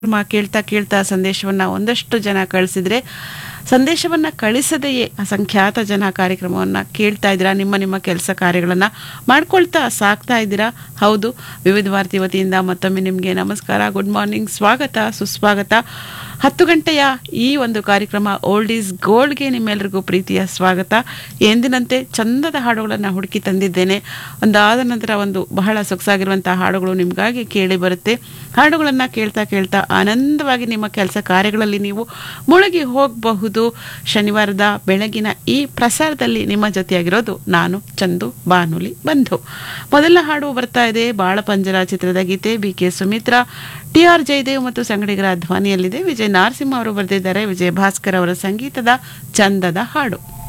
ಕಾರ್ಯಕ್ರಮ ಕೇಳ್ತಾ ಕೇಳ್ತಾ ಸಂದೇಶವನ್ನ ಒಂದಷ್ಟು ಜನ ಕಳಿಸಿದ್ರೆ ಸಂದೇಶವನ್ನ ಕಳಿಸದೆಯೇ ಅಸಂಖ್ಯಾತ ಜನ ಕಾರ್ಯಕ್ರಮವನ್ನ ಕೇಳ್ತಾ ಇದ್ದೀರಾ ನಿಮ್ಮ ನಿಮ್ಮ ಕೆಲಸ ಕಾರ್ಯಗಳನ್ನ ಮಾಡ್ಕೊಳ್ತಾ ಸಾಕ್ತಾ ಇದ್ದೀರಾ ಹೌದು ವಿವಿಧ ಭಾರತಿ ವತಿಯಿಂದ ಮತ್ತೊಮ್ಮೆ ನಿಮಗೆ ನಮಸ್ಕಾರ ಗುಡ್ ಮಾರ್ನಿಂಗ್ ಸ್ವಾಗತ ಸುಸ್ವಾಗತ ಹತ್ತು ಗಂಟೆಯ ಈ ಒಂದು ಕಾರ್ಯಕ್ರಮ ಓಲ್ಡ್ ಈಸ್ ಗೋಲ್ಡ್ಗೆ ನಿಮ್ಮೆಲ್ಲರಿಗೂ ಪ್ರೀತಿಯ ಸ್ವಾಗತ ಎಂದಿನಂತೆ ಚಂದದ ಹಾಡುಗಳನ್ನು ಹುಡುಕಿ ತಂದಿದ್ದೇನೆ ಒಂದಾದ ನಂತರ ಒಂದು ಬಹಳ ಸೊಗಸಾಗಿರುವಂತಹ ಹಾಡುಗಳು ನಿಮಗಾಗಿ ಕೇಳಿ ಬರುತ್ತೆ ಹಾಡುಗಳನ್ನು ಕೇಳ್ತಾ ಕೇಳ್ತಾ ಆನಂದವಾಗಿ ನಿಮ್ಮ ಕೆಲಸ ಕಾರ್ಯಗಳಲ್ಲಿ ನೀವು ಮುಳುಗಿ ಹೋಗಬಹುದು ಶನಿವಾರದ ಬೆಳಗಿನ ಈ ಪ್ರಸಾರದಲ್ಲಿ ನಿಮ್ಮ ಜೊತೆಯಾಗಿರೋದು ನಾನು ಚಂದು ಬಾನುಲಿ ಬಂಧು ಮೊದಲ ಹಾಡು ಬರ್ತಾ ಇದೆ ಬಾಳಪಂಜರ ಚಿತ್ರದ ಗೀತೆ B K Sumitra T R Jayadev ಮತ್ತು ಸಂಗಡಿಗರ ಧ್ವನಿಯಲ್ಲಿದೆ ವಿಜಯ್ ನರಸಿಂಹ ಅವರು ಬರೆದಿದ್ದಾರೆ ವಿಜಯ ಭಾಸ್ಕರ್ ಅವರ ಸಂಗೀತದ ಚಂದದ ಹಾಡು